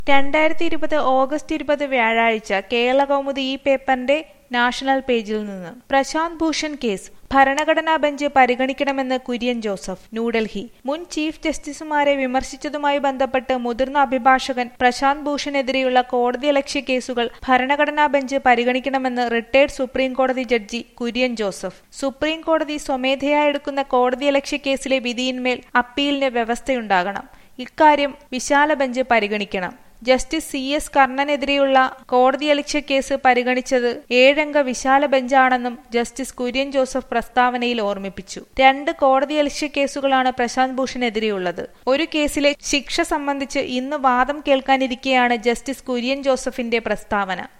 രണ്ടായിരത്തി ഇരുപത് ഓഗസ്റ്റ് ഇരുപത് വ്യാഴാഴ്ച കേരളകൗമുദി ഈ പേപ്പറിന്റെ നാഷണൽ പേജിൽ നിന്ന് പ്രശാന്ത് ഭൂഷൺ കേസ് ഭരണഘടനാ ബെഞ്ച് പരിഗണിക്കണമെന്ന് കുര്യൻ ജോസഫ് ന്യൂഡൽഹി മുൻ ചീഫ് ജസ്റ്റിസുമാരെ വിമർശിച്ചതുമായി ബന്ധപ്പെട്ട് മുതിർന്ന അഭിഭാഷകൻ പ്രശാന്ത് ഭൂഷണെതിരെയുള്ള കോടതിയലക്ഷ്യ കേസുകൾ ഭരണഘടനാ ബെഞ്ച് പരിഗണിക്കണമെന്ന് റിട്ടയർഡ് സുപ്രീം കോടതി ജഡ്ജി കുര്യൻ ജോസഫ് സുപ്രീം കോടതി സ്വമേധയാ എടുക്കുന്ന കോടതിയലക്ഷ്യ കേസിലെ വിധിയിന്മേൽ അപ്പീലിന് വ്യവസ്ഥയുണ്ടാകണം ഇക്കാര്യം വിശാല ബെഞ്ച് പരിഗണിക്കണം ജസ്റ്റിസ് സി എസ് കർണനെതിരെയുള്ള കോടതിയലക്ഷ്യ കേസ് പരിഗണിച്ചത് ഏഴംഗ വിശാല ബെഞ്ചാണെന്നും ജസ്റ്റിസ് കുര്യൻ ജോസഫ് പ്രസ്താവനയിൽ ഓർമ്മിപ്പിച്ചു രണ്ട് കോടതിയലക്ഷ്യ കേസുകളാണ് പ്രശാന്ത് ഭൂഷണെതിരെയുള്ളത് ഒരു കേസിലെ ശിക്ഷ സംബന്ധിച്ച് ഇന്ന് വാദം കേൾക്കാനിരിക്കെയാണ് ജസ്റ്റിസ് കുര്യൻ ജോസഫിന്റെ പ്രസ്താവന